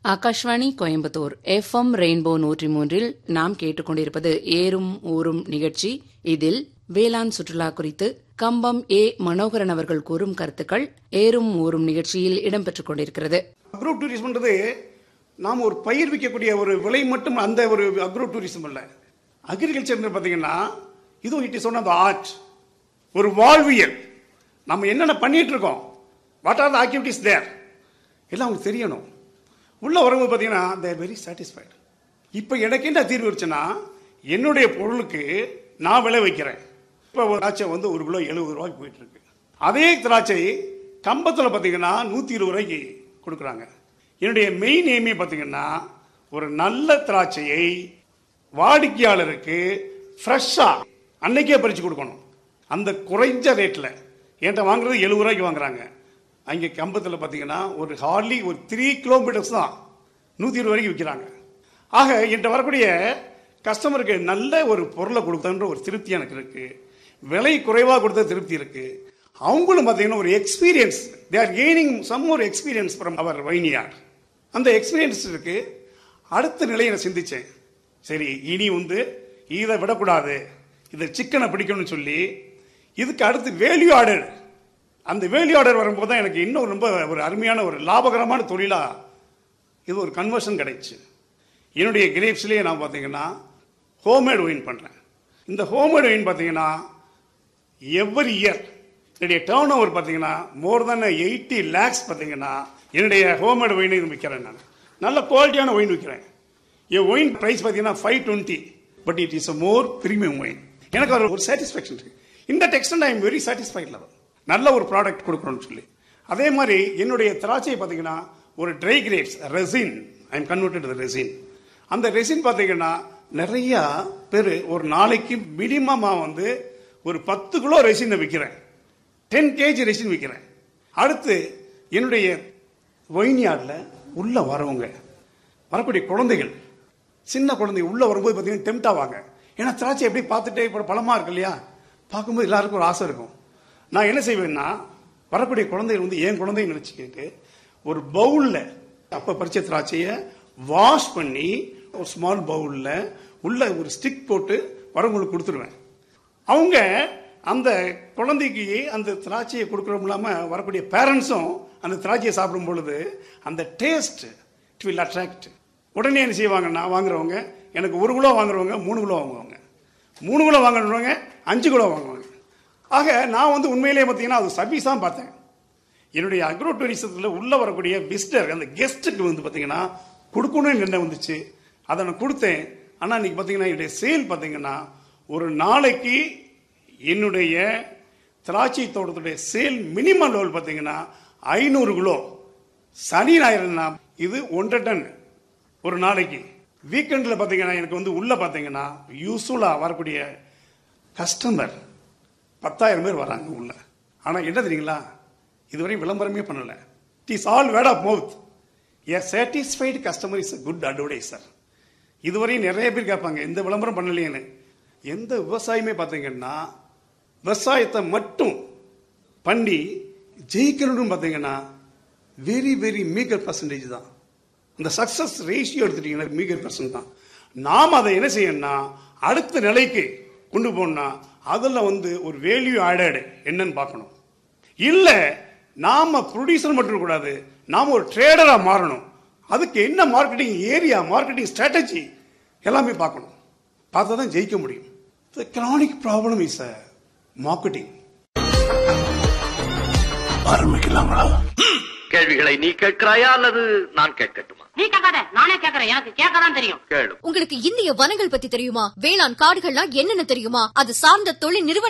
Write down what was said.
Akashvani Coimbatore FM rainbow நூற்றி மூன்றில் நாம் கேட்டுக்கொண்டிருப்பது ஏறும் ஊரும் நிகழ்ச்சி இதில் வேளாண் சுற்றுலா குறித்து கம்பம் ஏ மனோகரன் அவர்கள் கூறும் கருத்துக்கள் ஏறும் ஊரும் நிகழ்ச்சியில் இடம்பெற்றுக் கொண்டிருக்கிறது அக்ரோ டூரிசம்ன்றது நாம் ஒரு பயிர் விற்கக்கூடிய ஒரு விலை மட்டும் அந்த ஒரு அக்ரோ டூரிசம் இல்லை அக்ரிகல்ச்சர் பார்த்தீங்கன்னா இதுவும் it is one of art ஒரு வாழ்வியல் நம்ம என்னென்ன பண்ணிட்டு இருக்கோம் what are the activities there எல்லாம் அவங்களுக்கு தெரியணும் உள்ள வரும்போது பார்த்தீங்கன்னா தேர் வெரி சாட்டிஸ்ஃபைடு இப்போ எனக்கு என்ன தீர்வு இருந்துச்சுன்னா என்னுடைய பொருளுக்கு நான் விலை வைக்கிறேன் இப்போ ஒரு திராட்சை வந்து ஒரு கிலோ எழுபது ரூபாய்க்கு போயிட்டு இருக்கு அதே திராட்சை கம்பத்தில் பார்த்தீங்கன்னா நூற்றி இருபது ரூபாய்க்கு கொடுக்குறாங்க என்னுடைய மெயின் எய்மே பார்த்தீங்கன்னா ஒரு நல்ல திராட்சையை வாடிக்கையாளருக்கு ஃப்ரெஷ்ஷாக அன்னைக்கே பறித்து கொடுக்கணும் அந்த குறைஞ்ச ரேட்டில் என்கிட்ட வாங்குறது எழுபது ரூபாய்க்கு வாங்குறாங்க அங்கே கம்பத்தில் பார்த்தீங்கன்னா ஒரு ஹார்ட்லி ஒரு த்ரீ கிலோமீட்டர்ஸ் தான் நூற்றி இருபது வரைக்கும் விற்கிறாங்க ஆக என்கிட்ட வரக்கூடிய கஸ்டமருக்கு நல்ல ஒரு பொருளை கொடுத்தன்ற ஒரு திருப்தி எனக்கு இருக்கு விலை குறைவாக கொடுத்த திருப்தி இருக்கு அவங்களும் பார்த்தீங்கன்னா ஒரு experience they are gaining some ஒரு எக்ஸ்பீரியன்ஸ் ஃப்ரம் அவர் வைனியார் அந்த எக்ஸ்பீரியன்ஸ் இருக்கு அடுத்த நிலையை நான் சிந்திச்சேன் சரி இனி வந்து இதை விடக்கூடாது இதை சிக்கனை பிடிக்கணும்னு சொல்லி இதுக்கு அடுத்து வேல்யூ ஆர்டர் அந்த வேல்யூ ஆர்டர் வரும்போது தான் எனக்கு இன்னும் ரொம்ப ஒரு அருமையான ஒரு லாபகரமான தொழிலாக இது ஒரு கன்வர்ஷன் கிடைச்சு என்னுடைய கிரேப்ஸ்லேயே நான் பார்த்தீங்கன்னா ஹோம்மேட் ஒயின் பண்ணுறேன் இந்த ஹோம்மேட் ஒயின் பார்த்தீங்கன்னா எவ்ரி இயர் என்னுடைய டேர்ன் ஓவர் பார்த்தீங்கன்னா மோர் தென் எயிட்டி லேக்ஸ் பார்த்தீங்கன்னா என்னுடைய ஹோம்மேட் ஒயின் இது விற்கிறேன் நான் நல்ல குவாலிட்டியான ஒயின் விற்கிறேன் என் ஒயின் ப்ரைஸ் பார்த்தீங்கன்னா five twenty but it is a more premium wine எனக்கு ஒரு ஒரு சாட்டிஸ்ஃபேக்ஷன் இருக்கு இந்த டெக்ஸ்டன் I am very satisfied level நல்ல ஒரு ப்ராடக்ட் கொடுக்குறோம்னு சொல்லி அதே மாதிரி என்னுடைய திராட்சை பார்த்தீங்கன்னா ஒரு dry grapes raisin I am converted raisin அந்த ரெசின் பார்த்தீங்கன்னா நிறைய பேர் ஒரு நாளைக்கு மினிமமாக வந்து ஒரு பத்து கிலோ ரெசினை விற்கிறேன் டென் கேஜி ரெசின் விற்கிறேன் அடுத்து என்னுடைய ஒயின்யார்டில் உள்ள வரவங்க வரக்கூடிய குழந்தைகள் சின்ன குழந்தைங்க உள்ள வரும்போது பார்த்தீங்கன்னா டெம்ட் ஆவாங்க ஏன்னா திராட்சை எப்படி பார்த்துட்டே இப்போ பழமாக இருக்கு இல்லையா பார்க்கும்போது எல்லாருக்கும் ஒரு ஆசை இருக்கும் நான் என்ன செய்வேன்னா வரக்கூடிய குழந்தைகள் வந்து என் குழந்தைங்க நினச்சிக்கிட்டு ஒரு பவுலில் அப்போ பறிச்ச திராட்சையை வாஷ் பண்ணி ஒரு ஸ்மால் பவுலில் உள்ள ஒரு ஸ்டிக் போட்டு வரவங்களுக்கு கொடுத்துருவேன் அவங்க அந்த குழந்தைக்கு அந்த திராட்சையை கொடுக்குறோம் இல்லாமல் வரக்கூடிய பேரண்ட்ஸும் அந்த திராட்சையை சாப்பிடும் பொழுது அந்த டேஸ்ட் இட் வில் அட்ராக்ட் உடனே என்ன செய்வாங்கன்னா வாங்குறவங்க எனக்கு ஒரு கிலோ வாங்குறவங்க மூணு கிலோ வாங்குவாங்க மூணு கிலோ வாங்குறவங்க அஞ்சு கிலோ வாங்குவாங்க ஆக நான் வந்து உண்மையிலேயே பார்த்தீங்கன்னா அது சர்வீஸ் தான் பார்த்தேன் என்னுடைய அக்ரோ டூரிசத்தில் உள்ள வரக்கூடிய விசிட்டர் அந்த கெஸ்ட்டுக்கு வந்து பார்த்தீங்கன்னா கொடுக்கணும்னு என்ன வந்துச்சு அதை நான் கொடுத்தேன் ஆனால் இன்னைக்கு பார்த்தீங்கன்னா என்னுடைய சேல் பார்த்தீங்கன்னா ஒரு நாளைக்கு என்னுடைய திராட்சை தோட்டத்துடைய சேல் மினிமம் லெவல் பார்த்தீங்கன்னா ஐநூறு கிலோ சனி ஞாயிறுனா இது ஒன்றரை டன் ஒரு நாளைக்கு வீக்கெண்டில் பார்த்தீங்கன்னா எனக்கு வந்து உள்ள பார்த்தீங்கன்னா யூஸ்ஃபுல்லாக வரக்கூடிய கஸ்டமர் பத்தாயிரம் பேர் வராங்க உள்ள ஆனால் என்ன தெரியுங்களா இதுவரை விளம்பரமே பண்ணல it is all word of mouth a satisfied customer is good advertiser இதுவரை நிறைய பேர் கேட்பாங்க எந்த விளம்பரம் பண்ணலையேன்னு எந்த விவசாயமே பார்த்தீங்கன்னா விவசாயத்தை மட்டும் பண்ணி ஜெயிக்கணும்னு பார்த்தீங்கன்னா வெரி வெரி மீகர் பர்சன்டேஜ் தான் இந்த சக்சஸ் ரேஷியோ எடுத்துட்டீங்கன்னா மீகர் பர்சன்ட் தான் நாம் அதை என்ன செய்யணும்னா அடுத்த நிலைக்கு கொண்டு போகணும்னா அதில் வந்து ஒரு வேல்யூ ஆடட் என்னன்னு பார்க்கணும் இல்லை நாம ப்ரொடியூசர் மட்டும் கூடாது நாம ஒரு ட்ரேடரா மாறணும் அதுக்கு என்ன மார்க்கெட்டிங் ஏரியா மார்க்கெட்டிங் ஸ்ட்ராட்டஜி எல்லாமே பார்க்கணும் பார்த்தா தான் ஜெயிக்க முடியும் the chronic problem is a marketing ஆரம்பிக்கலாங்களா கேள்விகளை நீ கேட்கிறாயா அல்லது நான் கேட்கட்டுமா நீ கேட்காத நானே கேக்குறேன் எனக்கு கேட்கதான் தெரியும் கேளு உங்களுக்கு இந்திய வனங்கள் பத்தி தெரியுமா வேளாண் காடுகள்னா என்னென்ன தெரியுமா அது சார்ந்த தொழில் நிறுவனம்